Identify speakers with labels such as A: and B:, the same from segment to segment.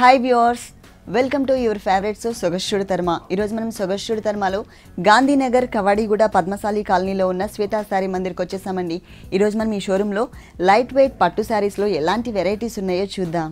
A: Hi viewers welcome to your favourite సో సొగశ్యుడు తర్మ ఈరోజు మనం సొగశ్యుడు తర్మలో గాంధీనగర్ కవాడిగూడ పద్మశాలి కాలనీలో ఉన్న శ్వేతా శారీ మందిర్కి వచ్చేసామండి ఈరోజు మనం ఈ షోరూంలో లైట్ వెయిట్ పట్టు శారీస్లో ఎలాంటి వెరైటీస్ ఉన్నాయో చూద్దాం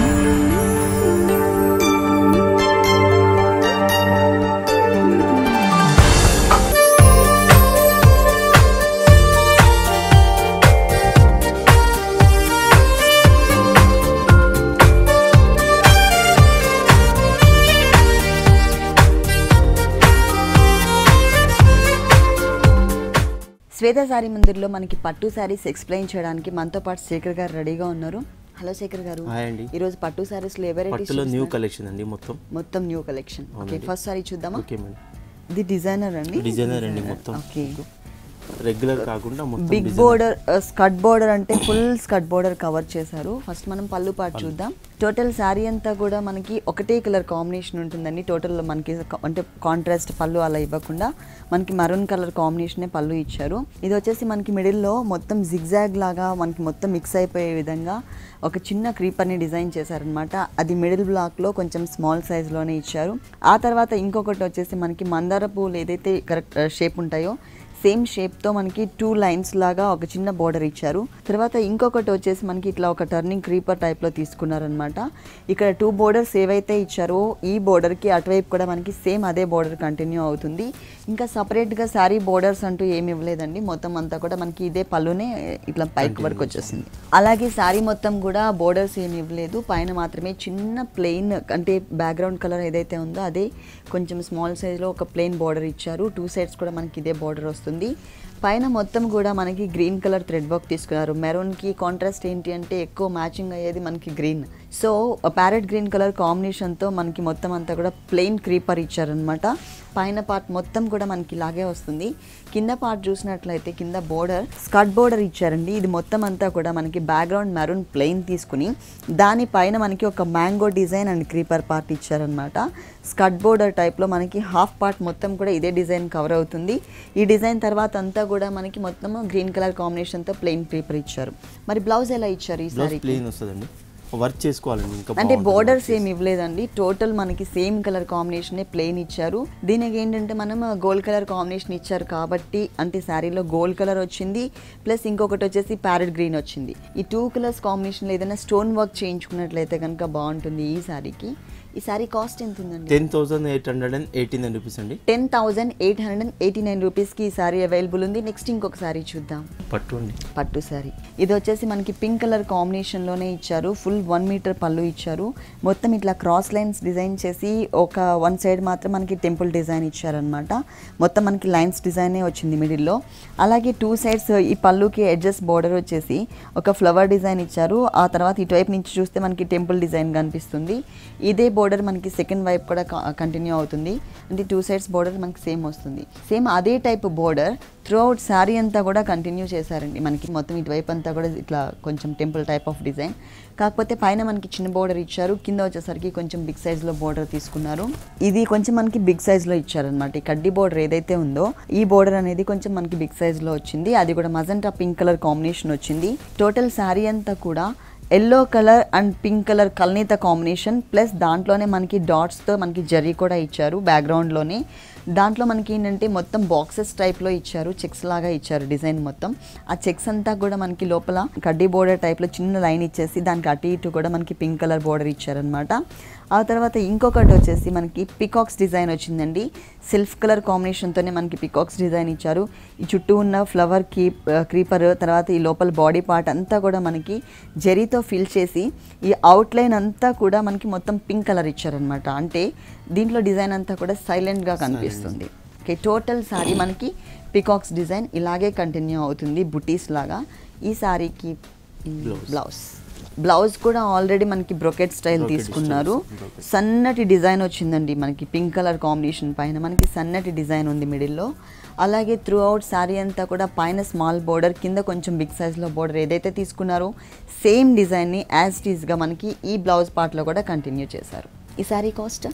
A: శ్వేత శారీ మందిర్లో మనకి పట్టు శారీస్ ఎక్స్ప్లెయిన్ చేయడానికి మనతో పాటు శేఖర్ గారు రెడీగా ఉన్నారు హలో శేఖర్ గారు
B: హాయ్ అండి
A: ఈరోజు పట్టు శారీస్లో ఏ వెరైటీస్
B: పట్టులో న్యూ కలెక్షన్ అండి మొత్తం
A: మొత్తం న్యూ కలెక్షన్ ఓకే
B: అవునండి.
A: ఫస్ట్ సారీ చూద్దామా
B: ఓకే మేడం
A: ఇది డిజైనర్ అండి
B: డిజైనర్ అండి మొత్తం
A: ఓకే
B: రెగ్యులర్ కాకుండా మొత్తం
A: big
B: designer.
A: Border skirt border అంటే ఫుల్ స్కట్ బోర్డర్ కవర్ చేశారు ఫస్ట్ మనం పళ్ళు పాటు చూద్దాం టోటల్ శారీ అంతా కూడా మనకి ఒకటే కలర్ కాంబినేషన్ ఉంటుందండి టోటల్ మనకి క- అంటే కాంట్రాస్ట్ పళ్ళు అలా ఇవ్వకుండా మనకి మరూన్ కలర్ కాంబినేషనే పళ్ళు ఇచ్చారు ఇది వచ్చేసి మనకి మిడిల్లో మొత్తం జిగ్జాగ్ లాగా మనకి మొత్తం మిక్స్ అయిపోయే విధంగా ఒక చిన్న క్రీపర్ని డిజైన్ చేశారనమాట అది మిడిల్ బ్లాక్లో కొంచెం స్మాల్ సైజ్లోనే ఇచ్చారు ఆ తర్వాత ఇంకొకటి వచ్చేసి మనకి మందార పూలు ఏదైతే కరెక్ట్ షేప్ ఉంటాయో సేమ్ షేప్తో మనకి టూ లైన్స్ లాగా ఒక చిన్న బోర్డర్ ఇచ్చారు తర్వాత ఇంకొకటి వచ్చేసి మనకి ఇట్లా ఒక టర్నింగ్ క్రీపర్ టైప్లో తీసుకున్నారనమాట ఇక్కడ టూ బోర్డర్స్ ఏవైతే ఇచ్చారో ఈ బోర్డర్కి అటువైపు కూడా మనకి సేమ్ అదే బోర్డర్ కంటిన్యూ అవుతుంది ఇంకా సపరేట్గా శారీ బోర్డర్స్ అంటూ ఏమి ఇవ్వలేదండి మొత్తం అంతా కూడా మనకి ఇదే పళ్ళునే ఇట్లా పైకి వరకు వచ్చేసింది అలాగే శారీ మొత్తం కూడా బోర్డర్స్ ఏమి ఇవ్వలేదు పైన మాత్రమే చిన్న ప్లెయిన్ అంటే బ్యాక్గ్రౌండ్ కలర్ ఏదైతే ఉందో అదే కొంచెం స్మాల్ సైజ్లో ఒక ప్లెయిన్ బోర్డర్ ఇచ్చారు టూ సైడ్స్ కూడా మనకి ఇదే బోర్డర్ వస్తుంది పైన మొత్తం కూడా మనకి గ్రీన్ కలర్ థ్రెడ్ వర్క్ తీసుకున్నారు మెరూన్కి కాంట్రాస్ట్ ఏంటి అంటే ఎక్కువ మ్యాచింగ్ అయ్యేది మనకి green so parrot green colour కాంబినేషన్తో మనకి మొత్తం అంతా కూడా ప్లెయిన్ క్రీపర్ ఇచ్చారనమాట పైన పార్ట్ మొత్తం కూడా మనకి ఇలాగే వస్తుంది కింద పార్ట్ చూసినట్లయితే కింద బోర్డర్ స్కర్ట్ బోర్డర్ ఇచ్చారండి ఇది మొత్తం అంతా కూడా మనకి బ్యాక్గ్రౌండ్ మెరూన్ ప్లెయిన్ తీసుకుని దానిపైన మనకి ఒక mango design and creeper part ఇచ్చారనమాట స్కర్ట్ బోర్డర్ టైప్లో మనకి హాఫ్ పార్ట్ మొత్తం కూడా ఇదే డిజైన్ కవర్ అవుతుంది ఈ డిజైన్ తర్వాత అంతా కూడా మనకి మొత్తం గ్రీన్ కలర్ కాంబినేషన్తో ప్లెయిన్ క్రీపర్ ఇచ్చారు మరి బ్లౌజ్ ఎలా ఇచ్చారు ఈ
B: బ్లౌజ్
A: సారీకి
B: ప్లెయిన్ వస్తుందండి వర్క్ చేసుకోవాలండి ఇంకా
A: అంటే
B: బాగుంటుంది
A: బోర్డర్స్
B: work
A: ఏమి ఇవ్వలేదండి టోటల్ మనకి సేమ్ కలర్ కాంబినేషన్ ప్లెయిన్ ఇచ్చారు దీనికి ఏంటంటే మనం గోల్డ్ కలర్ కాంబినేషన్ ఇచ్చారు కాబట్టి అంటే శారీలో గోల్డ్ కలర్ వచ్చింది ప్లస్ ఇంకొకటి వచ్చేసి ప్యారెట్ గ్రీన్ వచ్చింది ఈ టూ కలర్స్ కాంబినేషన్లో ఏదైనా స్టోన్ వర్క్ చేయించుకున్నట్లయితే కనుక బాగుంటుంది ఈ శారీకి ఈ శారీ కాస్ట్ ఎంత ఉందండి
B: ten thousand eight hundred and eighty nine rupees అండి
A: ten thousand eight hundred and eighty nine రూపీస్కి ఈ శారీ అవైలబుల్ ఉంది నెక్స్ట్ ఇంకొక శారీ చూద్దాం
B: పట్టు అండి
A: పట్టు శారీ ఇది వచ్చేసి మనకి పింక్ కలర్ కాంబినేషన్లోనే ఇచ్చారు ఫుల్ వన్ మీటర్ పళ్ళు ఇచ్చారు మొత్తం ఇట్లా క్రాస్ లైన్స్ డిజైన్ చేసి ఒక వన్ సైడ్ మాత్రం మనకి టెంపుల్ డిజైన్ ఇచ్చారనమాట మొత్తం మనకి లైన్స్ డిజైనే వచ్చింది మిడిల్లో అలాగే టూ సైడ్స్ ఈ పళ్ళుకి ఎడ్జస్ట్ బోర్డర్ వచ్చేసి ఒక ఫ్లవర్ డిజైన్ ఇచ్చారు ఆ తర్వాత ఇటువైపు నుంచి చూస్తే మనకి టెంపుల్ డిజైన్ కనిపిస్తుంది ఇదే బోర్డర్ మనకి సెకండ్ వైపు కూడా కంటిన్యూ అవుతుంది అంటే టూ సైడ్స్ బోర్డర్ మనకి సేమ్ వస్తుంది సేమ్ అదే type border throughout sari అంతా కూడా కంటిన్యూ చేశారండి మనకి మొత్తం ఇటువైపు అంతా కూడా ఇట్లా కొంచెం టెంపుల్ టైప్ ఆఫ్ డిజైన్ కాకపోతే పైన మనకి చిన్న బోర్డర్ ఇచ్చారు కింద వచ్చేసరికి కొంచెం బిగ్ సైజ్లో బోర్డర్ తీసుకున్నారు ఇది కొంచెం మనకి బిగ్ సైజ్లో ఇచ్చారనమాట ఈ కడ్డీ బోర్డర్ ఏదైతే ఉందో ఈ బోర్డర్ అనేది కొంచెం మనకి బిగ్ సైజ్లో వచ్చింది అది కూడా మజంటా పింక్ కలర్ కాంబినేషన్ వచ్చింది టోటల్ శారీ అంతా కూడా yellow colour and pink colour కల్నీత కాంబినేషన్ ప్లస్ దాంట్లోనే మనకి డాట్స్తో మనకి జరీ కూడా ఇచ్చారు బ్యాక్గ్రౌండ్లోనే దాంట్లో మనకి ఏంటంటే మొత్తం బాక్సెస్ టైప్లో ఇచ్చారు చెక్స్ లాగా ఇచ్చారు డిజైన్ మొత్తం ఆ చెక్స్ అంతా కూడా మనకి లోపల కడ్డీ బోర్డర్ టైప్లో చిన్న లైన్ ఇచ్చేసి దానికి అటు ఇటు కూడా మనకి పింక్ కలర్ బోర్డర్ ఇచ్చారనమాట ఆ తర్వాత ఇంకొకటి వచ్చేసి మనకి పికాక్స్ డిజైన్ వచ్చిందండి సెల్ఫ్ కలర్ కాంబినేషన్తోనే మనకి పికాక్స్ డిజైన్ ఇచ్చారు ఈ చుట్టూ ఉన్న ఫ్లవర్ కీ క్రీపర్ తర్వాత ఈ లోపల బాడీ పార్ట్ అంతా కూడా మనకి జరీతో ఫిల్ చేసి ఈ అవుట్లైన్ అంతా కూడా మనకి మొత్తం పింక్ కలర్ ఇచ్చారనమాట అంటే దీంట్లో డిజైన్ అంతా కూడా సైలెంట్గా కనిపిస్తుంది ఓకే టోటల్ శారీ మనకి పికాక్స్ డిజైన్ ఇలాగే కంటిన్యూ అవుతుంది బుటీస్ లాగా ఈ శారీకి
B: Blouse.
A: బ్లౌజ్ బ్లౌజ్ కూడా ఆల్రెడీ మనకి బ్రొకెట్ స్టైల్
B: Brocade
A: తీసుకున్నారు
B: style, brocade.
A: సన్నటి డిజైన్ వచ్చిందండి మనకి పింక్ కలర్ కాంబినేషన్ పైన మనకి సన్నటి డిజైన్ ఉంది మిడిల్లో అలాగే త్రూ అవుట్ శారీ అంతా కూడా పైన స్మాల్ బోర్డర్ కింద కొంచెం బిగ్ సైజ్లో బోర్డర్ ఏదైతే తీసుకున్నారో సేమ్ డిజైన్ని యాజ్ టీజ్గా మనకి ఈ బ్లౌజ్ పార్ట్లో కూడా కంటిన్యూ చేశారు ఈ sari cost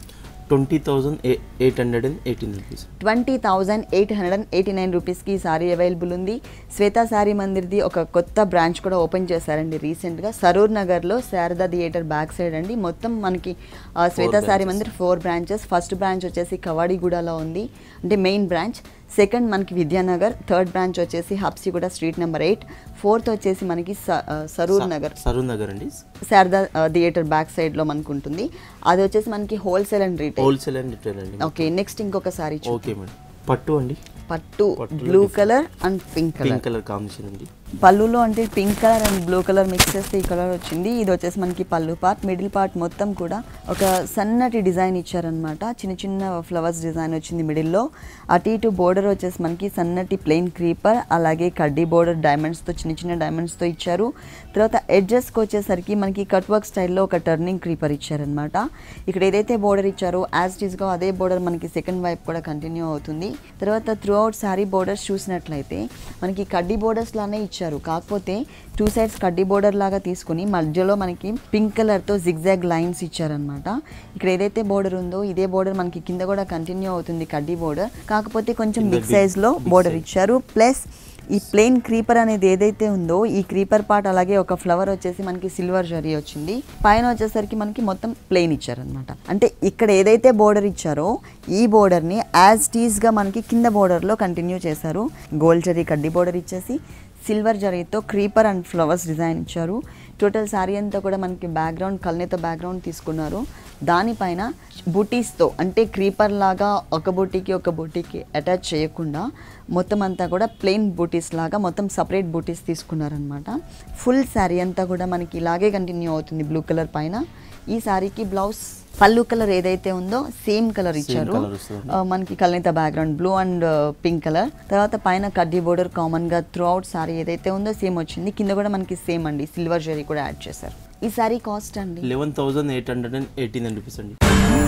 B: twenty thousand eight hundred and eighteen rupees
A: twenty thousand eight hundred and eighty nine రూపీస్కి ఈ సారీ అవైలబుల్ ఉంది శ్వేతా సారీ మందిర్ది ఒక కొత్త బ్రాంచ్ కూడా ఓపెన్ చేశారండి రీసెంట్గా సరూర్ నగర్లో శారదా థియేటర్ బ్యాక్ సైడ్ అండి మొత్తం మనకి ఆ, Shweta saree
B: branches.
A: Mandir four branches first branch వచ్చేసి కవాడిగూడలో ఉంది అంటే మెయిన్ బ్రాంచ్ సెకండ్ మనకి విద్యానగర్ థర్డ్ బ్రాంచ్ వచ్చేసి Habsiguda street number eight fourth వచ్చేసి మనకి స- ఆ, సరూర్ నగర్
B: సరూర్ నగర్ అండి
A: శారదా ఆ, థియేటర్ బ్యాక్ సైడ్లో మనకు ఉంటుంది అది వచ్చేసి మనకి wholesale and retail
B: wholesale and retail అండి
A: ఓకే నెక్స్ట్ ఇంకొక సారీ చూ
B: ఓకే మేడం పట్టు అండి
A: పట్టు
B: పట్టులో
A: blue
B: different.
A: Colour and pink
B: pink
A: colour
B: colour combination అండి
A: పళ్ళులో అంటే pink colour and blue colour mix చేస్తే ఈ కలర్ వచ్చింది ఇది వచ్చేసి మనకి పళ్ళు పార్ట్ మిడిల్ పార్ట్ మొత్తం కూడా ఒక సన్నటి డిజైన్ ఇచ్చారనమాట చిన్న చిన్న ఫ్లవర్స్ డిజైన్ వచ్చింది మిడిల్లో అటు ఇటు బోర్డర్ వచ్చేసి మనకి సన్నటి ప్లెయిన్ క్రీపర్ అలాగే కడ్డీ బోర్డర్ డైమండ్స్తో చిన్న చిన్న డైమండ్స్తో ఇచ్చారు తర్వాత ఎడ్జెస్కి వచ్చేసరికి మనకి కట్ వర్క్ స్టైల్లో ఒక టర్నింగ్ క్రీపర్ ఇచ్చారనమాట ఇక్కడ ఏదైతే బోర్డర్ ఇచ్చారో యాజ్ టీస్గా అదే బోర్డర్ మనకి సెకండ్ వైపు కూడా కంటిన్యూ అవుతుంది తర్వాత త్రూ అవుట్ శారీ బోర్డర్స్ చూసినట్లయితే మనకి కడ్డీ బోర్డర్స్ లానే ఇచ్చారు కాకపోతే టూ సైడ్స్ కడ్డీ బోర్డర్ లాగా తీసుకుని మధ్యలో మనకి పింక్ కలర్తో జిగ్జాగ్ లైన్స్ ఇచ్చారనమాట ఇక్కడ ఏదైతే బోర్డర్ ఉందో ఇదే బోర్డర్ మనకి కింద కూడా కంటిన్యూ అవుతుంది కడ్డీ బోర్డర్ కాకపోతే కొంచెం
B: కింద
A: బిగ్
B: big-
A: సైజ్లో
B: big
A: బోర్డర్
B: size.
A: ఇచ్చారు ప్లస్ ఈ ప్లెయిన్ క్రీపర్ అనేది ఏదైతే ఉందో ఈ క్రీపర్ పార్ట్ అలాగే ఒక ఫ్లవర్ వచ్చేసి మనకి సిల్వర్ జరీ వచ్చింది పైన వచ్చేసరికి మనకి మొత్తం ప్లెయిన్ ఇచ్చారనమాట అంటే ఇక్కడ ఏదైతే బోర్డర్ ఇచ్చారో ఈ బోర్డర్ని యాజ్ టీస్గా మనకి కింద బోర్డర్లో కంటిన్యూ చేశారు గోల్డ్ జరీ కడ్డీ బోర్డర్ ఇచ్చేసి సిల్వర్ జరీతో క్రీపర్ అండ్ ఫ్లవర్స్ డిజైన్ ఇచ్చారు టోటల్ శారీ అంతా కూడా మనకి బ్యాక్గ్రౌండ్ కల్నేత బ్యాక్గ్రౌండ్ తీసుకున్నారు దానిపైన బుటీస్తో అంటే క్రీపర్ లాగా ఒక బుటీకి ఒక బుటీకి అటాచ్ చేయకుండా మొత్తం అంతా కూడా ప్లెయిన్ బూటీస్ లాగా మొత్తం సపరేట్ బూటీస్ తీసుకున్నారనమాట ఫుల్ శారీ అంతా కూడా మనకి ఇలాగే కంటిన్యూ అవుతుంది బ్లూ కలర్ పైన ఈ శారీకి బ్లౌజ్ పళ్ళు కలర్ ఏదైతే ఉందో సేమ్ కలర్
B: Same
A: ఇచ్చారు
B: colour వస్తుందండి.
A: ఆ, మనకి కల్నేత background blue and pink colour తర్వాత పైన కడ్డీ బోర్డర్ కామన్ గా త్రూ అవుట్ సారీ ఏదైతే ఉందో సేమ్ వచ్చింది కింద కూడా మనకి సేమ్ అండి సిల్వర్ జరీ కూడా యాడ్ చేశారు ఈ సారీ కాస్ట్ అండి
B: eleven thousand eight hundred and eighteen rupees అండి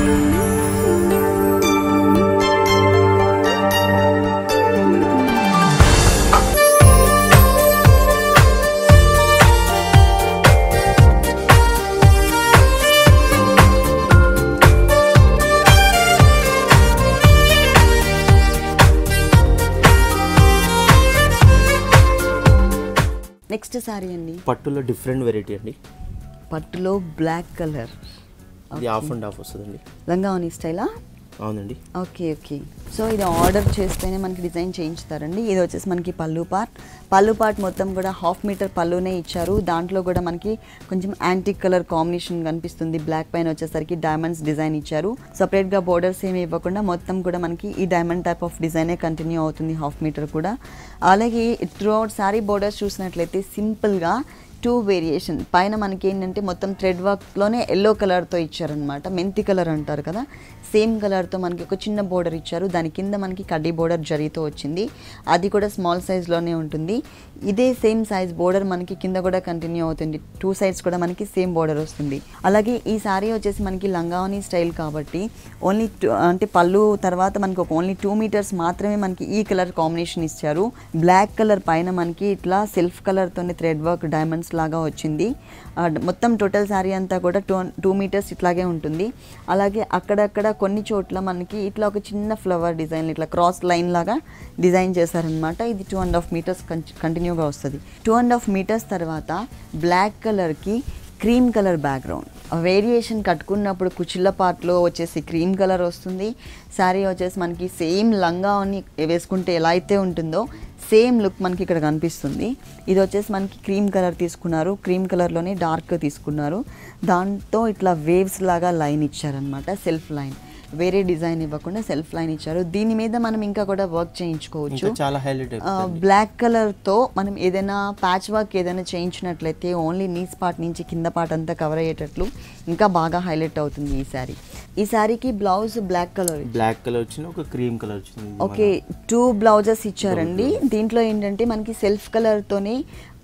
A: నెక్స్ట్ సారీ అండి
B: పట్టులో డిఫరెంట్ వెరైటీ అండి
A: పట్టులో బ్లాక్ కలర్
B: ఇది హాఫ్ అండ్ హాఫ్ వస్తుందండి
A: లంగావని స్టైలా
B: అవునండి
A: ఓకే ఓకే సో ఇది ఆర్డర్ చేస్తేనే మనకి డిజైన్ చేయించుతారండి ఇది వచ్చేసి మనకి పళ్ళు పార్ట్ పళ్ళు పార్ట్ మొత్తం కూడా హాఫ్ మీటర్ పళ్ళునే ఇచ్చారు దాంట్లో కూడా మనకి కొంచెం యాంటిక్ కలర్ కాంబినేషన్ కనిపిస్తుంది బ్లాక్ పైన వచ్చేసరికి డైమండ్స్ డిజైన్ ఇచ్చారు సపరేట్గా బోర్డర్స్ ఏమి ఇవ్వకుండా మొత్తం కూడా మనకి ఈ డైమండ్ టైప్ ఆఫ్ డిజైనే కంటిన్యూ అవుతుంది హాఫ్ మీటర్ కూడా అలాగే త్రూ అవుట్ సారీ బోర్డర్స్ చూసినట్లయితే సింపుల్గా టూ వేరియేషన్ పైన మనకి ఏంటంటే మొత్తం థ్రెడ్ వర్క్లోనే ఎల్లో కలర్తో ఇచ్చారనమాట మెంతి కలర్ అంటారు కదా సేమ్ కలర్తో మనకి ఒక చిన్న బోర్డర్ ఇచ్చారు దాని కింద మనకి కడ్డీ బోర్డర్ జరీతో వచ్చింది అది కూడా స్మాల్ సైజ్లోనే ఉంటుంది ఇదే సేమ్ సైజ్ బోర్డర్ మనకి కింద కూడా కంటిన్యూ అవుతుంది టూ సైడ్స్ కూడా మనకి సేమ్ బోర్డర్ వస్తుంది అలాగే ఈ సారీ వచ్చేసి మనకి లంగావని స్టైల్ కాబట్టి ఓన్లీ అంటే పళ్ళు తర్వాత మనకి ఒక ఓన్లీ టూ మీటర్స్ మాత్రమే మనకి ఈ కలర్ కాంబినేషన్ ఇచ్చారు బ్లాక్ కలర్ పైన మనకి ఇట్లా సెల్ఫ్ కలర్తోనే థ్రెడ్ వర్క్ డైమండ్స్ లాగా వచ్చింది ఆ, మొత్తం టోటల్ శారీ అంతా కూడా టూ టూ మీటర్స్ ఇట్లాగే ఉంటుంది అలాగే అక్కడక్కడ కొన్ని చోట్ల మనకి ఇట్లా ఒక చిన్న ఫ్లవర్ డిజైన్ ఇట్లా క్రాస్ లైన్ లాగా డిజైన్ చేశారనమాట ఇది టూ అండ్ హాఫ్ మీటర్స్ కంటిన్యూగా వస్తుంది టూ అండ్ హాఫ్ మీటర్స్ తర్వాత బ్లాక్ కలర్కి క్రీమ్ కలర్ బ్యాక్గ్రౌండ్ వేరియేషన్ కట్టుకున్నప్పుడు కుచిళ్ళ పార్ట్లో వచ్చేసి క్రీమ్ కలర్ వస్తుంది శారీ వచ్చేసి మనకి సేమ్ లంగా అని వేసుకుంటే ఎలా అయితే ఉంటుందో సేమ్ లుక్ మనకి ఇక్కడ కనిపిస్తుంది ఇది వచ్చేసి మనకి క్రీమ్ కలర్ తీసుకున్నారు క్రీమ్ కలర్లోనే డార్క్ తీసుకున్నారు దాంతో ఇట్లా వేవ్స్ లాగా లైన్ ఇచ్చారనమాట సెల్ఫ్ లైన్ వేరే డిజైన్ ఇవ్వకుండా సెల్ఫ్ లైన్ ఇచ్చారు దీని మీద మనం ఇంకా కూడా వర్క్ చేయించుకోవచ్చు
B: ఇంకా చాలా హైలైట్ అయిపోతుంది
A: బ్లాక్ కలర్తో మనం ఏదైనా ప్యాచ్ వర్క్ ఏదైనా చేయించినట్లయితే ఓన్లీ నీస్ పార్ట్ నుంచి కింద పార్ట్ అంతా కవర్ అయ్యేటట్లు ఇంకా బాగా హైలైట్ అవుతుంది ఈ శారీ ఈ శారీకి blouse black colour
B: black colour వచ్చింది ఒక క్రీమ్ కలర్ వచ్చింది
A: ఓకే టూ బ్లౌజెస్ ఇచ్చారండి దీంట్లో ఏంటంటే మనకి సెల్ఫ్ కలర్తోనే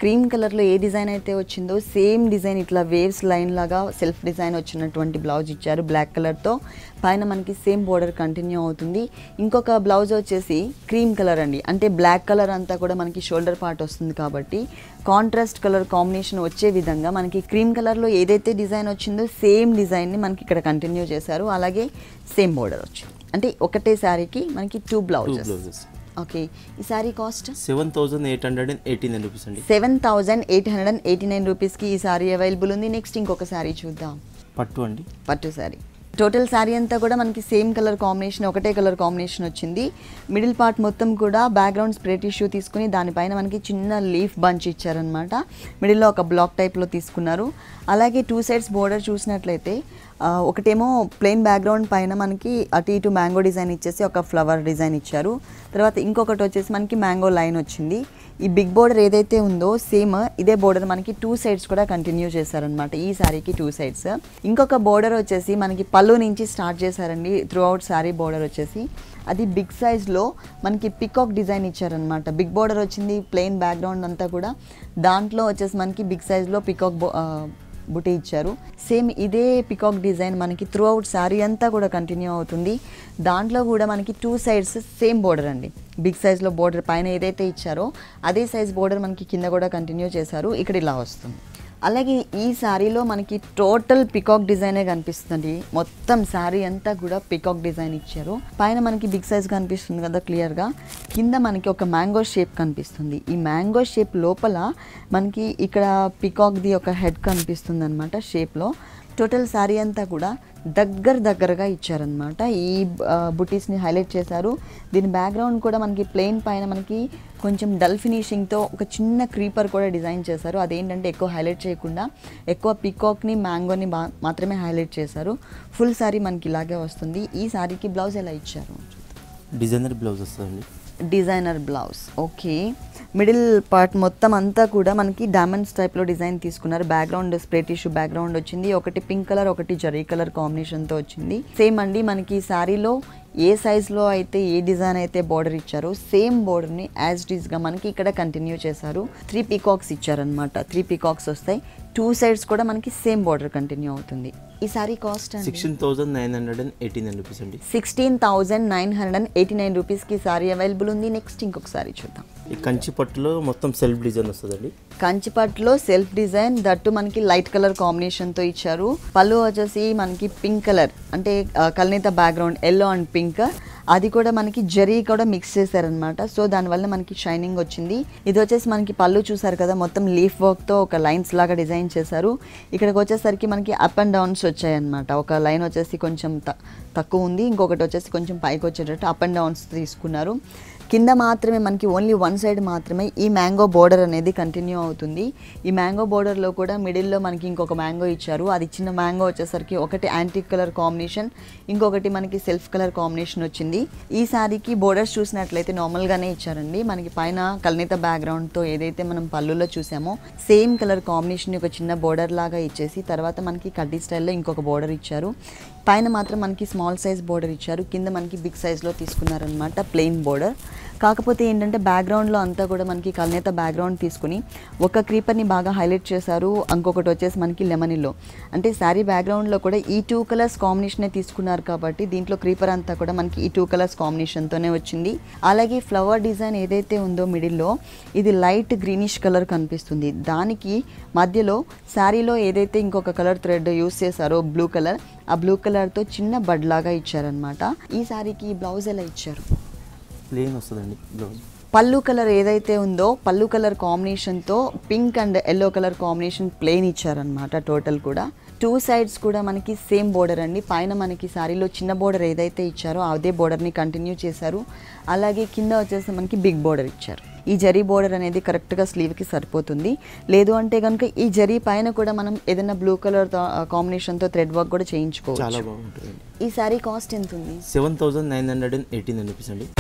A: క్రీమ్ కలర్లో ఏ డిజైన్ అయితే వచ్చిందో సేమ్ డిజైన్ ఇట్లా వేవ్స్ లైన్ లాగా సెల్ఫ్ డిజైన్ వచ్చినటువంటి బ్లౌజ్ ఇచ్చారు బ్లాక్ కలర్తో పైన మనకి సేమ్ బోర్డర్ కంటిన్యూ అవుతుంది ఇంకొక బ్లౌజ్ వచ్చేసి క్రీమ్ కలర్ అండి అంటే బ్లాక్ కలర్ అంతా కూడా మనకి షోల్డర్ పార్ట్ వస్తుంది కాబట్టి కాంట్రాస్ట్ కలర్ కాంబినేషన్ వచ్చే విధంగా మనకి క్రీమ్ కలర్లో ఏదైతే డిజైన్ వచ్చిందో సేమ్ డిజైన్ని మనకి ఇక్కడ కంటిన్యూ చేశారు అలాగే సేమ్ బోర్డర్ వచ్చింది అంటే ఒకటే శారీకి మనకి two
B: two
A: blouses
B: blouses
A: okay ఈ sari cost
B: seven thousand eight hundred and eighty nine rupees అండి
A: seven thousand eight hundred and eighty nine రూపీస్కి ఈ శారీ అవైలబుల్ ఉంది నెక్స్ట్ ఇంకొక శారీ చూద్దాం
B: పట్టు అండి
A: పట్టు శారీ టోటల్ శారీ అంతా కూడా మనకి సేమ్ కలర్ కాంబినేషన్ ఒకటే కలర్ కాంబినేషన్ వచ్చింది మిడిల్ పార్ట్ మొత్తం కూడా బ్యాక్గ్రౌండ్ స్ప్రే టిష్యూ తీసుకుని దానిపైన మనకి చిన్న లీఫ్ బంచ్ ఇచ్చారనమాట మిడిల్లో ఒక బ్లాక్ టైప్లో తీసుకున్నారు అలాగే టూ సైడ్స్ బోర్డర్ చూసినట్లయితే ఆ, ఒకటేమో ప్లెయిన్ బ్యాక్గ్రౌండ్ పైన మనకి అటు ఇటు మ్యాంగో డిజైన్ ఇచ్చేసి ఒక ఫ్లవర్ డిజైన్ ఇచ్చారు తర్వాత ఇంకొకటి వచ్చేసి మనకి మ్యాంగో లైన్ వచ్చింది ఈ బిగ్ బోర్డర్ ఏదైతే ఉందో సేమ్ ఇదే బోర్డర్ మనకి టూ సైడ్స్ కూడా కంటిన్యూ చేశారనమాట ఈ శారీకి టూ సైడ్స్ ఇంకొక బోర్డర్ వచ్చేసి మనకి పళ్ళు నుంచి స్టార్ట్ చేశారండి త్రూ అవుట్ శారీ బోర్డర్ వచ్చేసి అది బిగ్ సైజ్లో మనకి పికాక్ డిజైన్ ఇచ్చారనమాట బిగ్ బోర్డర్ వచ్చింది ప్లెయిన్ బ్యాక్గ్రౌండ్ అంతా కూడా దాంట్లో వచ్చేసి మనకి బిగ్ సైజ్లో పికాక్ బో ఆ, బుటీ ఇచ్చారు సేమ్ ఇదే పికాక్ డిజైన్ మనకి త్రూ అవుట్ శారీ అంతా కూడా కంటిన్యూ అవుతుంది దాంట్లో కూడా మనకి టూ సైడ్స్ సేమ్ బోర్డర్ అండి బిగ్ సైజ్లో బోర్డర్ పైన ఏదైతే ఇచ్చారో అదే సైజ్ బోర్డర్ మనకి కింద కూడా కంటిన్యూ చేశారు ఇక్కడ ఇలా వస్తుంది అలాగే ఈ శారీలో మనకి టోటల్ పికాక్ డిజైనే కనిపిస్తుంది మొత్తం శారీ అంతా కూడా పికాక్ డిజైన్ ఇచ్చారు పైన మనకి బిగ్ సైజ్ కనిపిస్తుంది కదా క్లియర్గా కింద మనకి ఒక మ్యాంగో షేప్ కనిపిస్తుంది ఈ మ్యాంగో షేప్ లోపల మనకి ఇక్కడ పికాక్ది ఒక హెడ్ కనిపిస్తుంది అనమాట షేప్లో టోటల్ శారీ అంతా కూడా దగ్గర దగ్గరగా ఇచ్చారనమాట ఈ బుటీస్ని హైలైట్ చేశారు దీని బ్యాక్గ్రౌండ్ కూడా మనకి ప్లెయిన్ పైన మనకి కొంచెం డల్ ఫినిషింగ్తో ఒక చిన్న క్రీపర్ కూడా డిజైన్ చేశారు అదేంటంటే ఎక్కువ హైలైట్ చేయకుండా ఎక్కువ పికాక్ని మ్యాంగోని బా మాత్రమే హైలైట్ చేశారు ఫుల్ శారీ మనకి ఇలాగే వస్తుంది ఈ శారీకి బ్లౌజ్ ఎలా ఇచ్చారు
B: డిజైనర్ బ్లౌజ్ వస్తుందండి
A: designer blouse okay middle part మొత్తం అంతా కూడా మనకి డైమండ్స్ టైప్లో డిజైన్ తీసుకున్నారు బ్యాక్గ్రౌండ్ స్ప్రే టిష్యూ బ్యాక్గ్రౌండ్ వచ్చింది ఒకటి పింక్ కలర్ ఒకటి జరీ కలర్ కాంబినేషన్తో వచ్చింది సేమ్ అండి మనకి శారీలో ఏ సైజ్లో అయితే ఏ డిజైన్ అయితే బార్డర్ ఇచ్చారో సేమ్ బార్డర్ని యాజ్ గా మనకి ఇక్కడ కంటిన్యూ చేశారు త్రీ పీకాక్స్ ఇచ్చారనమాట త్రీ పీకాక్స్ వస్తాయి టూ సైడ్స్ కూడా మనకి సేమ్ బార్డర్ కంటిన్యూ అవుతుంది ఈ సారీ కాస్ట్ అండి
B: sixteen thousand nine hundred and eighty nine rupees అండి
A: sixteen thousand nine hundred and eighty nine రూపీస్కి సారీ అవైలబుల్ ఉంది నెక్స్ట్ ఇంకొక సారీ చూద్దాం
B: ఈ కంచి పట్టులో మొత్తం సెల్ఫ్ డిజైన్ వస్తుందండి
A: కంచిపట్లో సెల్ఫ్ డిజైన్ దట్టు మనకి లైట్ కలర్ కాంబినేషన్తో ఇచ్చారు పళ్ళు వచ్చేసి మనకి పింక్ కలర్ అంటే ఆ, కల్నేత బ్యాక్గ్రౌండ్ ఎల్లో అండ్ పింక్ అది కూడా మనకి జరీ కూడా మిక్స్ చేశారనమాట సో దానివల్ల మనకి షైనింగ్ వచ్చింది ఇది వచ్చేసి మనకి పళ్ళు చూసారు కదా మొత్తం లీఫ్ వర్క్తో ఒక లైన్స్ లాగా డిజైన్ చేశారు ఇక్కడికి వచ్చేసరికి మనకి అప్ అండ్ డౌన్స్ వచ్చాయన్నమాట ఒక లైన్ వచ్చేసి కొంచెం త- తక్కువ ఉంది ఇంకొకటి వచ్చేసి కొంచెం పైకి వచ్చేటట్టు అప్ అండ్ డౌన్స్ తీసుకున్నారు కింద మాత్రమే మనకి ఓన్లీ వన్ సైడ్ మాత్రమే ఈ మ్యాంగో బోర్డర్ అనేది కంటిన్యూ అవుతుంది ఈ మ్యాంగో బోర్డర్లో కూడా మిడిల్లో మనకి ఇంకొక మ్యాంగో ఇచ్చారు అది ఇచ్చిన మ్యాంగో వచ్చేసరికి ఒకటి యాంటిక్ కలర్ కాంబినేషన్ ఇంకొకటి మనకి సెల్ఫ్ కలర్ కాంబినేషన్ వచ్చింది ఈ శారీకి బోర్డర్స్ చూసినట్లయితే నార్మల్గానే ఇచ్చారండి మనకి పైన కల్నేత బ్యాక్గ్రౌండ్తో ఏదైతే మనం పళ్ళులో చూసామో సేమ్ కలర్ కాంబినేషన్ ఒక చిన్న బోర్డర్ లాగా ఇచ్చేసి తర్వాత మనకి కడ్డీ స్టైల్లో ఇంకొక బోర్డర్ ఇచ్చారు పైన మాత్రం మనకి స్మాల్ సైజ్ బోర్డర్ ఇచ్చారు కింద మనకి బిగ్ సైజ్లో తీసుకున్నారనమాట ప్లెయిన్ బోర్డర్ కాకపోతే ఏంటంటే బ్యాక్గ్రౌండ్లో అంతా కూడా మనకి కల్నేత బ్యాక్గ్రౌండ్ తీసుకుని ఒక క్రీపర్ని బాగా హైలైట్ చేశారు ఇంకొకటి వచ్చేసి మనకి లెమనీలో అంటే శారీ బ్యాక్గ్రౌండ్లో కూడా ఈ టూ కలర్స్ కాంబినేషనే తీసుకున్నారు కాబట్టి దీంట్లో క్రీపర్ అంతా కూడా మనకి ఈ టూ కలర్స్ కాంబినేషన్తోనే వచ్చింది అలాగే ఫ్లవర్ డిజైన్ ఏదైతే ఉందో మిడిల్లో ఇది లైట్ గ్రీనిష్ కలర్ కనిపిస్తుంది దానికి మధ్యలో శారీలో ఏదైతే ఇంకొక కలర్ థ్రెడ్ యూస్ చేశారో బ్లూ కలర్ ఆ బ్లూ కలర్తో చిన్న బడ్ లాగా ఇచ్చారనమాట ఈ శారీకి బ్లౌజ్ ఎలా ఇచ్చారు
B: ప్లేన్ వస్తుందండి బ్లౌజ్
A: పళ్ళు కలర్ ఏదైతే ఉందో పళ్ళు కలర్ కాంబినేషన్తో pink and yellow colour combination plain ఇచ్చారనమాట టోటల్ కూడా టూ సైడ్స్ కూడా మనకి సేమ్ బోర్డర్ అండి పైన మనకి శారీలో చిన్న బోర్డర్ ఏదైతే ఇచ్చారో అదే బోర్డర్ని కంటిన్యూ చేశారు అలాగే కింద వచ్చేసి మనకి బిగ్ బోర్డర్ ఇచ్చారు ఈ జరీ బోర్డర్ అనేది కరెక్ట్గా స్లీవ్కి సరిపోతుంది లేదు అంటే కనుక ఈ జరీ పైన కూడా మనం ఏదైనా బ్లూ కలర్ కాంబినేషన్తో థ్రెడ్ వర్క్ కూడా
B: చాలా
A: చేయించుకోవచ్చు
B: బాగుంటుందండి
A: ఈ శారీ కాస్ట్ ఎంత ఉంది
B: seven thousand nine hundred and eighty nine rupees అండి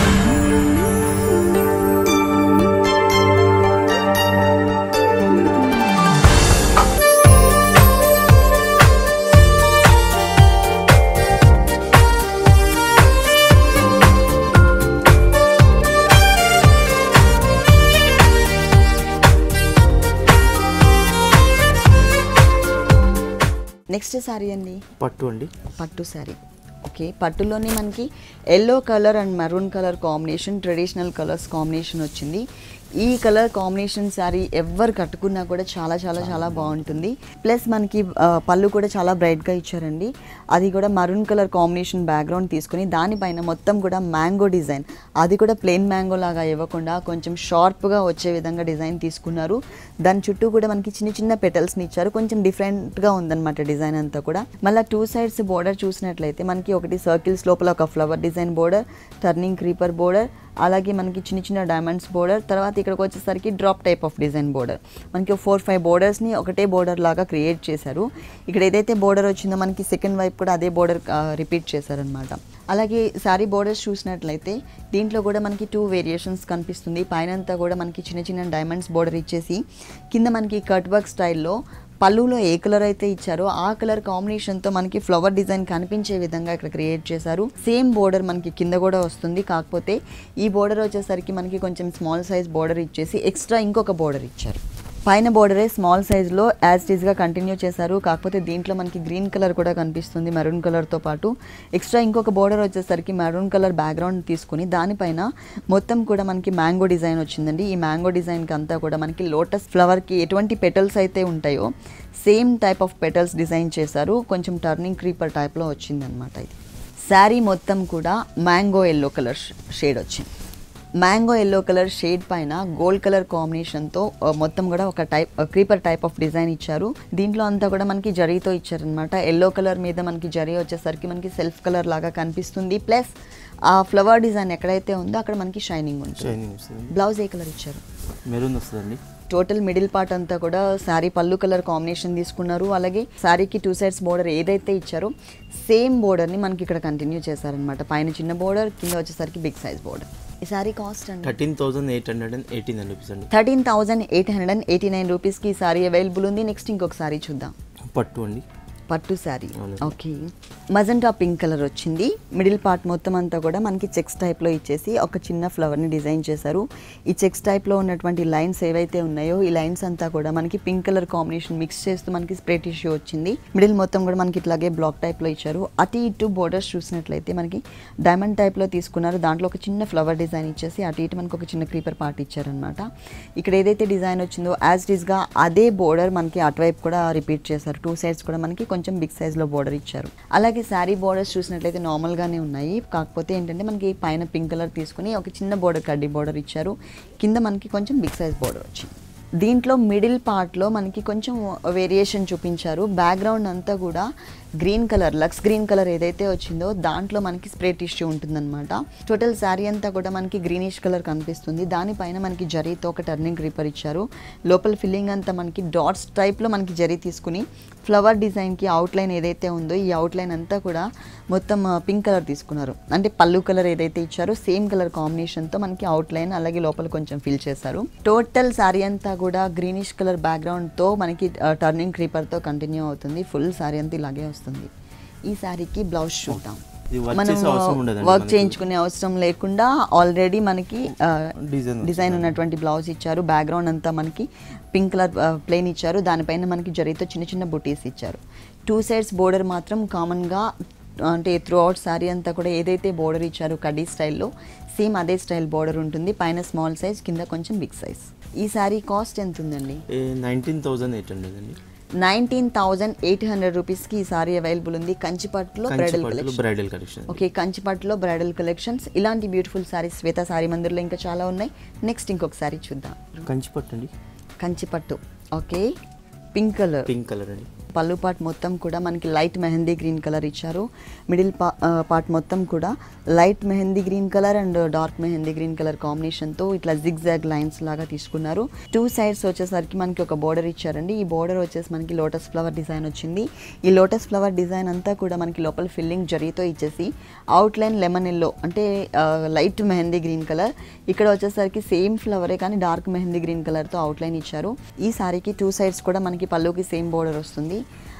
A: నెక్స్ట్ శారీ అండి
B: పట్టు అండి
A: పట్టు శారీ ఓకే పట్టులోనే మనకి yellow colour and maroon colour combination traditional colours combination వచ్చింది ఈ కలర్ కాంబినేషన్ శారీ ఎవరు కట్టుకున్నా కూడా చాలా చాలా చాలా బాగుంటుంది ప్లస్ మనకి ఆ, పళ్ళు కూడా చాలా బ్రైట్గా ఇచ్చారండి అది కూడా మరూన్ కలర్ కాంబినేషన్ బ్యాక్గ్రౌండ్ తీసుకుని దానిపైన మొత్తం కూడా మ్యాంగో డిజైన్ అది కూడా ప్లెయిన్ మ్యాంగో లాగా ఇవ్వకుండా కొంచెం షార్ప్గా వచ్చే విధంగా డిజైన్ తీసుకున్నారు దాని చుట్టూ కూడా మనకి చిన్న చిన్న పెటల్స్ని ఇచ్చారు కొంచెం డిఫరెంట్గా ఉందన్నమాట డిజైన్ అంతా కూడా మళ్ళీ టూ సైడ్స్ బోర్డర్ చూసినట్లయితే మనకి ఒకటి సర్కిల్స్ లోపల ఒక flower design border turning creeper border అలాగే మనకి చిన్న చిన్న డైమండ్స్ బోర్డర్ తర్వాత ఇక్కడికి వచ్చేసరికి drop type of design border మనకి ఫోర్ ఫైవ్ బోర్డర్స్ని ఒకటే బోర్డర్ లాగా క్రియేట్ చేశారు ఇక్కడ ఏదైతే బోర్డర్ వచ్చిందో మనకి సెకండ్ వైపు కూడా అదే బోర్డర్ రిపీట్ చేశారనమాట అలాగే శారీ బోర్డర్స్ చూసినట్లయితే దీంట్లో కూడా మనకి టూ వేరియేషన్స్ కనిపిస్తుంది పైన అంతా కూడా మనకి చిన్న చిన్న డైమండ్స్ బోర్డర్ ఇచ్చేసి కింద మనకి కట్ వర్క్ స్టైల్లో పళ్ళులో ఏ కలర్ అయితే ఇచ్చారో ఆ కలర్ కాంబినేషన్తో మనకి ఫ్లవర్ డిజైన్ కనిపించే విధంగా ఇక్కడ క్రియేట్ చేశారు సేమ్ బోర్డర్ మనకి కింద కూడా వస్తుంది కాకపోతే ఈ బోర్డర్ వచ్చేసరికి మనకి కొంచెం స్మాల్ సైజ్ బోర్డర్ ఇచ్చేసి ఎక్స్ట్రా ఇంకొక బోర్డర్ ఇచ్చారు పైన బోర్డరే స్మాల్ సైజ్లో యాజ్ టీజ్గా కంటిన్యూ చేశారు కాకపోతే దీంట్లో మనకి గ్రీన్ కలర్ కూడా కనిపిస్తుంది మెరూన్ కలర్తో పాటు ఎక్స్ట్రా ఇంకొక బోర్డర్ వచ్చేసరికి మెరూన్ కలర్ బ్యాక్గ్రౌండ్ తీసుకుని దానిపైన మొత్తం కూడా మనకి మ్యాంగో డిజైన్ వచ్చిందండి ఈ మ్యాంగో డిజైన్కి అంతా కూడా మనకి లోటస్ ఫ్లవర్కి ఎటువంటి పెటల్స్ అయితే ఉంటాయో same type of petals design చేశారు కొంచెం టర్నింగ్ క్రీపర్ టైప్లో వచ్చిందనమాట ఇది శారీ మొత్తం కూడా మ్యాంగో ఎల్లో కలర్ షేడ్ వచ్చింది మ్యాంగో ఎల్లో కలర్ షేడ్ పైన గోల్డ్ కలర్ కాంబినేషన్తో ఆ, మొత్తం కూడా ఒక type creeper type of design ఇచ్చారు దీంట్లో అంతా కూడా మనకి జరీతో ఇచ్చారనమాట ఎల్లో కలర్ మీద మనకి జరీ వచ్చేసరికి మనకి సెల్ఫ్ కలర్ లాగా కనిపిస్తుంది ప్లస్ ఆ ఫ్లవర్ డిజైన్ ఎక్కడైతే ఉందో అక్కడ మనకి షైనింగ్ ఉంటుంది
B: షైనింగ్ వస్తుందండి
A: బ్లౌజ్ ఏ కలర్ ఇచ్చారు
B: మెరూన్ వస్తుందండి
A: టోటల్ మిడిల్ పార్ట్ అంతా కూడా శారీ పళ్ళు కలర్ కాంబినేషన్ తీసుకున్నారు అలాగే శారీకి టూ సైడ్స్ బోర్డర్ ఏదైతే ఇచ్చారో సేమ్ బోర్డర్ని మనకి ఇక్కడ కంటిన్యూ చేశారనమాట పైన చిన్న బోర్డర్ కింద వచ్చేసరికి బిగ్ సైజ్ బోర్డర్ ఈ శారీ కాస్ట్ అండి
B: thirteen thousand eight hundred and eighteen rupees అండి
A: thirteen thousand eight hundred and eighty nine రూపీస్కి ఈ శారీ అవైలబుల్ ఉంది నెక్స్ట్ ఇంకొక శారీ చూద్దాం
B: పట్టు అండి
A: పట్టు శారీ
B: అవునండి.
A: ఓకే మజంటా పింక్ కలర్ వచ్చింది మిడిల్ పార్ట్ మొత్తం అంతా కూడా మనకి చెక్స్ టైప్లో ఇచ్చేసి ఒక చిన్న ఫ్లవర్ని డిజైన్ చేశారు ఈ చెక్స్ టైప్లో ఉన్నటువంటి లైన్స్ ఏవైతే ఉన్నాయో ఈ లైన్స్ అంతా కూడా మనకి పింక్ కలర్ కాంబినేషన్ మిక్స్ చేస్తూ మనకి స్ప్రే టిష్యూ వచ్చింది మిడిల్ మొత్తం కూడా మనకి ఇట్లాగే బ్లాక్ టైప్లో ఇచ్చారు అటు ఇటు బోర్డర్స్ చూసినట్లయితే మనకి డైమండ్ టైప్లో తీసుకున్నారు దాంట్లో ఒక చిన్న ఫ్లవర్ డిజైన్ ఇచ్చేసి అటు ఇటు మనకి ఒక చిన్న క్రీపర్ పార్ట్ ఇచ్చారనమాట ఇక్కడ ఏదైతే డిజైన్ వచ్చిందో యాజ్ గా అదే బోర్డర్ మనకి అటువైపు కూడా రిపీట్ చేశారు టూ సైడ్స్ కూడా మనకి కొంచెం బిగ్ సైజ్లో బోర్డర్ ఇచ్చారు అలాగే శారీ బోర్డర్స్ చూసినట్లయితే నార్మల్గానే ఉన్నాయి కాకపోతే ఏంటంటే మనకి పైన పింక్ కలర్ తీసుకుని ఒక చిన్న బోర్డర్ కడ్డీ బోర్డర్ ఇచ్చారు కింద మనకి కొంచెం బిగ్ సైజ్ బోర్డర్ వచ్చింది దీంట్లో మిడిల్ పార్ట్లో మనకి కొంచెం వేరియేషన్ చూపించారు బ్యాక్గ్రౌండ్ అంతా కూడా green colour looks green colour ఏదైతే వచ్చిందో దాంట్లో మనకి స్ప్రే టిష్యూ ఉంటుందన్నమాట టోటల్ శారీ అంతా కూడా మనకి గ్రీనిష్ కలర్ కనిపిస్తుంది దానిపైన మనకి జరీతో ఒక టర్నింగ్ క్రీపర్ ఇచ్చారు లోపల ఫిల్లింగ్ అంతా మనకి డాట్స్ టైప్లో మనకి జరీ తీసుకుని ఫ్లవర్ డిజైన్కి అవుట్లైన్ ఏదైతే ఉందో ఈ అవుట్లైన్ అంతా కూడా మొత్తం పింక్ కలర్ తీసుకున్నారు అంటే పళ్ళు కలర్ ఏదైతే ఇచ్చారో సేమ్ కలర్ కాంబినేషన్తో మనకి అవుట్లైన్ అలాగే లోపల కొంచెం ఫిల్ చేశారు టోటల్ శారీ అంతా కూడా గ్రీనిష్ కలర్ బ్యాక్గ్రౌండ్తో మనకి టర్నింగ్ క్రీపర్తో కంటిన్యూ అవుతుంది ఫుల్ శారీ అంతా ఇలాగే వస్తుంది ఈ శారీకి బ్లౌజ్ చూద్దాం
B: ఇది work
A: మనం
B: చేసే అవసరం ఉండదండి
A: వర్క్
B: మనకి.
A: చేయించుకునే అవసరం లేకుండా ఆల్రెడీ మనకి
B: Design
A: డిజైన్ ఉన్నటువంటి బ్లౌజ్ ఇచ్చారు బ్యాక్గ్రౌండ్ అంతా మనకి పింక్ కలర్ ప్లెయిన్ ఇచ్చారు దానిపైన మనకి జరీతో చిన్న చిన్న బుటీస్ ఇచ్చారు టూ సైడ్స్ బోర్డర్ మాత్రం కామన్గా అంటే త్రూ అవుట్ శారీ అంతా కూడా ఏదైతే బోర్డర్ ఇచ్చారో కడ్డీ స్టైల్లో సేమ్ అదే స్టైల్ బోర్డర్ ఉంటుంది పైన స్మాల్ సైజ్ కింద కొంచెం బిగ్ సైజ్ ఈ శారీ కాస్ట్ ఎంత ఉందండి
B: నైన్టీన్ థౌజండ్ ఎయిట్ హండ్రెడ్ అండి
A: నైన్టీన్ థౌజండ్ ఎయిట్ హండ్రెడ్ రూపీస్కి ఈ సారీ అవైలబుల్ ఉంది కంచిపట్టులో బ్రైడల్
B: కంచిపట్టులో
A: కలెక్షన్
B: బ్రైడల్ కలెక్షన్
A: ఓకే కంచిపట్టులో బ్రైడల్ కలెక్షన్స్ ఇలాంటి బ్యూటిఫుల్ సారీస్ శ్వేత సారీ మందిర్లో ఇంకా చాలా ఉన్నాయి నెక్స్ట్ ఇంకొక సారీ చూద్దాం
B: కంచిపట్టు అండి
A: Kanchipattu okay pink colour
B: pink colour అండి
A: పళ్ళు పార్ట్ మొత్తం కూడా మనకి లైట్ మెహందీ గ్రీన్ కలర్ ఇచ్చారు మిడిల్ పా పార్ట్ మొత్తం కూడా light mehndi green colour and dark mehndi green colour కాంబినేషన్తో ఇట్లా జిగ్ జాగ్ లైన్స్ లాగా తీసుకున్నారు టూ సైడ్స్ వచ్చేసరికి మనకి ఒక బోర్డర్ ఇచ్చారండి ఈ బోర్డర్ వచ్చేసి మనకి లోటస్ ఫ్లవర్ డిజైన్ వచ్చింది ఈ లోటస్ ఫ్లవర్ డిజైన్ అంతా కూడా మనకి లోపల ఫిల్లింగ్ జరీతో ఇచ్చేసి అవుట్ లైన్ లెమన్ ఎల్లో అంటే లైట్ మెహందీ గ్రీన్ కలర్ ఇక్కడ వచ్చేసరికి సేమ్ ఫ్లవరే కానీ డార్క్ మెహందీ గ్రీన్ కలర్తో అవుట్ లైన్ ఇచ్చారు ఈ సారీకి టూ సైడ్స్ కూడా మనకి పళ్ళుకి సేమ్ బోర్డర్ వస్తుంది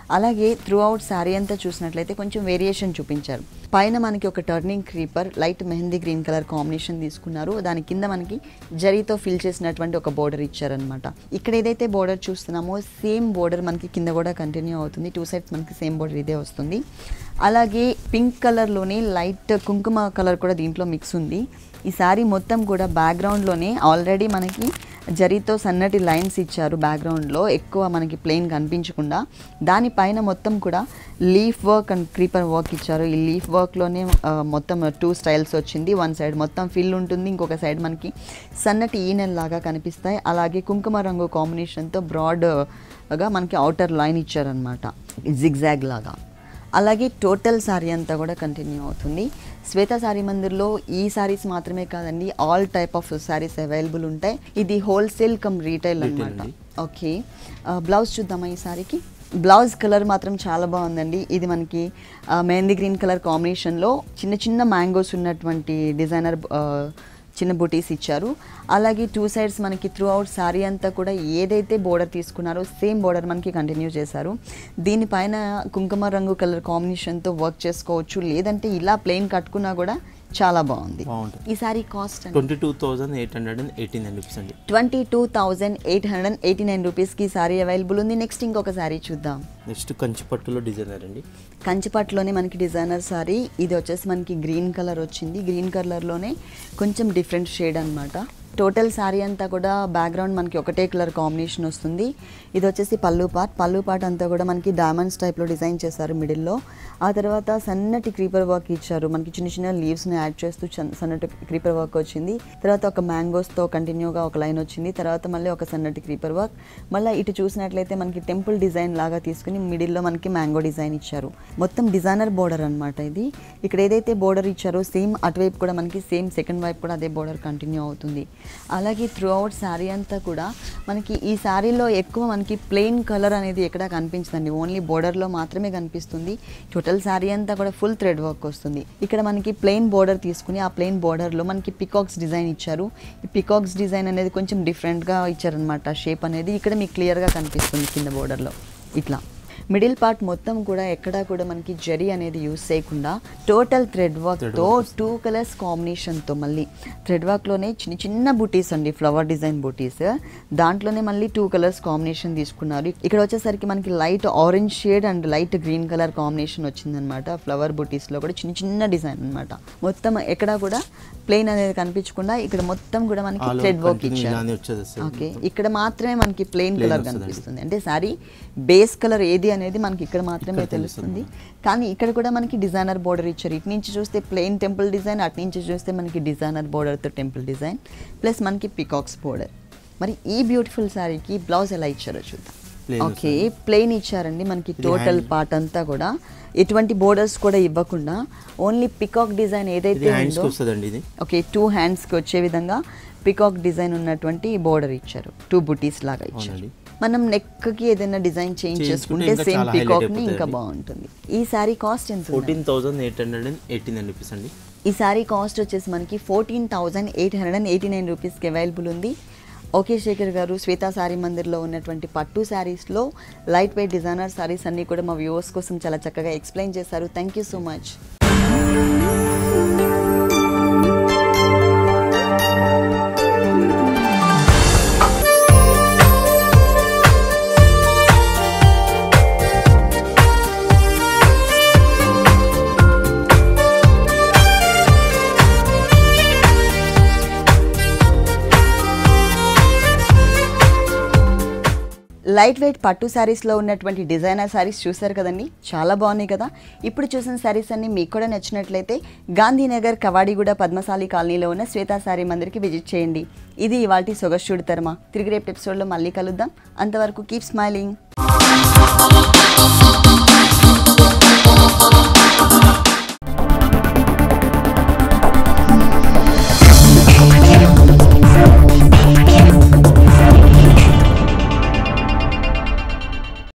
A: అలాగే త్రూ అవుట్ శారీ అంతా చూసినట్లయితే కొంచెం వేరియేషన్ చూపించారు పైన మనకి ఒక turning creeper light mehndi green colour combination తీసుకున్నారు దాని కింద మనకి జరీతో ఫిల్ చేసినటువంటి ఒక బోర్డర్ ఇచ్చారనమాట ఇక్కడ ఏదైతే బోర్డర్ చూస్తున్నామో సేమ్ బోర్డర్ మనకి కింద కూడా కంటిన్యూ అవుతుంది టూ సైడ్స్ మనకి సేమ్ బోర్డర్ ఇదే వస్తుంది అలాగే పింక్ కలర్లోనే లైట్ కుంకుమ కలర్ కూడా దీంట్లో మిక్స్ ఉంది ఈ శారీ మొత్తం కూడా బ్యాక్గ్రౌండ్లోనే ఆల్రెడీ మనకి జరీతో సన్నటి లైన్స్ ఇచ్చారు బ్యాక్గ్రౌండ్లో ఎక్కువ మనకి ప్లెయిన్ కనిపించకుండా దానిపైన మొత్తం కూడా leaf work and creeper work ఇచ్చారు ఈ లీఫ్ వర్క్లోనే మొత్తం టూ స్టైల్స్ వచ్చింది వన్ సైడ్ మొత్తం ఫిల్ ఉంటుంది ఇంకొక సైడ్ మనకి సన్నటి ఈనెల్ లాగా కనిపిస్తాయి అలాగే కుంకుమ రంగు కాంబినేషన్తో బ్రాడ్గా మనకి అవుటర్ లైన్ ఇచ్చారనమాట జిగ్జాగ్ లాగా అలాగే టోటల్ శారీ అంతా కూడా కంటిన్యూ అవుతుంది శ్వేత శారీ మందిర్లో ఈ శారీస్ మాత్రమే కాదండి all type of saris available ఉంటాయి ఇది హోల్సేల్ కమ్ రీటైల్
B: Retail
A: అనమాట
B: అండి.
A: ఓకే బ్లౌజ్ చూద్దామా ఈ శారీకి బ్లౌజ్ కలర్ మాత్రం చాలా బాగుందండి ఇది మనకి ఆ, మెహందీ గ్రీన్ కలర్ కాంబినేషన్లో చిన్న చిన్న మ్యాంగోస్ ఉన్నటువంటి డిజైనర్ చిన్న బుటీస్ ఇచ్చారు అలాగే టూ సైడ్స్ మనకి త్రూ అవుట్ శారీ అంతా కూడా ఏదైతే బోర్డర్ తీసుకున్నారో సేమ్ బోర్డర్ మనకి కంటిన్యూ చేశారు దీనిపైన కుంకుమ రంగు కలర్ కాంబినేషన్తో వర్క్ చేసుకోవచ్చు లేదంటే ఇలా ప్లెయిన్ కట్టుకున్నా కూడా చాలా బాగుంది
B: బాగుంటుంది
A: ఈ శారీ కాస్ట్ అండి
B: twenty two thousand eight hundred and eighteen nine rupees అండి
A: twenty two thousand eight hundred and eighty nine రూపీస్కి శారీ అవైలబుల్ ఉంది నెక్స్ట్ ఇంకొక శారీ చూద్దాం
B: నెక్స్ట్ కంచిపట్టులో డిజైనర్ అండి
A: కంచిపట్టులోనే మనకి డిజైనర్ సారీ ఇది వచ్చేసి మనకి గ్రీన్ కలర్ వచ్చింది గ్రీన్ కలర్లోనే కొంచెం డిఫరెంట్ షేడ్ అన్నమాట టోటల్ శారీ అంతా కూడా బ్యాక్గ్రౌండ్ మనకి ఒకటే కలర్ కాంబినేషన్ వస్తుంది ఇది వచ్చేసి పళ్ళు పార్ట్ పళ్ళు పార్ట్ అంతా కూడా మనకి డైమండ్స్ టైప్లో డిజైన్ చేశారు మిడిల్లో ఆ తర్వాత సన్నటి క్రీపర్ వర్క్ ఇచ్చారు మనకి చిన్న చిన్న లీవ్స్ని యాడ్ చేస్తూ చన్- సన్నటి క్రీపర్ వర్క్ వచ్చింది తర్వాత ఒక మ్యాంగోస్తో కంటిన్యూగా ఒక లైన్ వచ్చింది తర్వాత మళ్ళీ ఒక సన్నటి క్రీపర్ వర్క్ మళ్ళీ ఇటు చూసినట్లయితే మనకి టెంపుల్ డిజైన్ లాగా తీసుకుని మిడిల్లో మనకి మ్యాంగో డిజైన్ ఇచ్చారు మొత్తం డిజైనర్ బోర్డర్ అన్నమాట ఇది ఇక్కడ ఏదైతే బోర్డర్ ఇచ్చారో సేమ్ అటువైపు కూడా మనకి సేమ్ సెకండ్ వైపు కూడా అదే బోర్డర్ కంటిన్యూ అవుతుంది అలాగే త్రూ అవుట్ శారీ అంతా కూడా మనకి ఈ శారీలో ఎక్కువ మనకి ప్లెయిన్ కలర్ అనేది ఎక్కడా కనిపించదండి ఓన్లీ బోర్డర్లో మాత్రమే కనిపిస్తుంది టోటల్ శారీ అంతా కూడా ఫుల్ థ్రెడ్ వర్క్ వస్తుంది ఇక్కడ మనకి ప్లెయిన్ బోర్డర్ తీసుకుని ఆ ప్లెయిన్ బోర్డర్లో మనకి పికాక్స్ డిజైన్ ఇచ్చారు ఈ పికాక్స్ డిజైన్ అనేది కొంచెం డిఫరెంట్గా ఇచ్చారనమాట షేప్ అనేది ఇక్కడ మీకు క్లియర్గా కనిపిస్తుంది కింద బోర్డర్లో ఇట్లా మిడిల్ పార్ట్ మొత్తం కూడా ఎక్కడా కూడా మనకి జరీ అనేది యూస్ చేయకుండా టోటల్ థ్రెడ్ వర్క్తో టూ కలర్స్ కాంబినేషన్తో మళ్ళీ థ్రెడ్ వర్క్లోనే చిన్న చిన్న బుటీస్ అండి ఫ్లవర్ డిజైన్ బుటీస్ దాంట్లోనే మళ్ళీ టూ కలర్స్ కాంబినేషన్ తీసుకున్నారు ఇక్కడ వచ్చేసరికి మనకి light orange shade and light green colour combination వచ్చిందనమాట ఫ్లవర్ బుటీస్లో కూడా చిన్న చిన్న డిజైన్ అన్నమాట మొత్తం ఎక్కడా కూడా ప్లెయిన్ అనేది కనిపించకుండా ఇక్కడ మొత్తం కూడా మనకి
B: All
A: thread
B: over
A: work
B: continue
A: ఇచ్చారు
B: ఇలానే వచ్చేది సార్
A: ఓకే ఇక్కడ మాత్రమే మనకి ప్లెయిన్
B: Plain
A: కలర్
B: వస్తుందండి.
A: కనిపిస్తుంది అంటే సారీ బేస్ కలర్ ఏది అనేది మనకి ఇక్కడ మాత్రమే
B: ఇక్కడ
A: తెలుస్తుంది
B: తెలుస్తుంది.
A: కానీ ఇక్కడ కూడా మనకి డిజైనర్ బోర్డర్ ఇచ్చారు ఇటు నుంచి చూస్తే ప్లెయిన్ టెంపుల్ డిజైన్ అటు నుంచి చూస్తే మనకి డిజైనర్ బోర్డర్తో టెంపుల్ డిజైన్ ప్లస్ మనకి పికాక్స్ బోర్డర్ మరి ఈ బ్యూటిఫుల్ శారీకి బ్లౌజ్ ఎలా ఇచ్చారో చూద్దాం
B: Plain
A: ఓకే ప్లెయిన్ ఇచ్చారండి మనకి
B: ఇది
A: టోటల్
B: hand-
A: పార్ట్ అంతా కూడా ఎటువంటి బోర్డర్స్ కూడా ఇవ్వకుండా ఓన్లీ పికాక్ డిజైన్
B: ఇది
A: ఏదైతే
B: హ్యాండ్స్కి
A: ఉందో
B: వస్తుందండి ఇది
A: ఓకే టూ హ్యాండ్స్కి వచ్చే విధంగా పికాక్ డిజైన్ ఉన్నటువంటి బోర్డర్ ఇచ్చారు టూ బుటీస్ లాగా ఇచ్చారు
B: అవునండి.
A: మనం నెక్కి ఏదైనా డిజైన్ చేంజ్
B: చేయించుకుంటే
A: చేసుకుంటే
B: ఇంకా
A: సేమ్
B: చాలా highlight
A: పికాక్ ని
B: అయిపోతుంది
A: ఇంకా
B: అండి.
A: బాగుంటుంది ఈ శారీ కాస్ట్ ఎంత ఉంది?
B: Fourteen thousand eight hundred and eighty nine rupees అండి
A: ఈ శారీ కాస్ట్ వచ్చేసి మనకి fourteen thousand eight hundred and eighty nine రూపీస్కి అవైలబుల్ ఉంది ఓకే శేఖర్ గారు శ్వేతా శారీ మందిర్లో ఉన్నటువంటి పట్టు శారీస్లో లైట్ వెయిట్ డిజైనర్ శారీస్ అన్నీ కూడా మా వ్యూవర్స్ కోసం చాలా చక్కగా ఎక్స్ప్లెయిన్ చేశారు thank you so much light weight పట్టు శారీస్లో ఉన్నటువంటి డిజైనర్ శారీస్ చూశారు కదండి చాలా బాగున్నాయి కదా ఇప్పుడు చూసిన శారీస్ అన్ని మీకు కూడా నచ్చినట్లయితే గాంధీనగర్ కవాడిగూడ పద్మశాలి కాలనీలో ఉన్న శ్వేతా శారీ మందిర్కి విజిట్ చేయండి ఇది ఇవాళ సొగస్టుడు తరమా తిరిగి రేపు ఎపిసోడ్లో మళ్ళీ కలుద్దాం అంతవరకు కీప్ స్మైలింగ్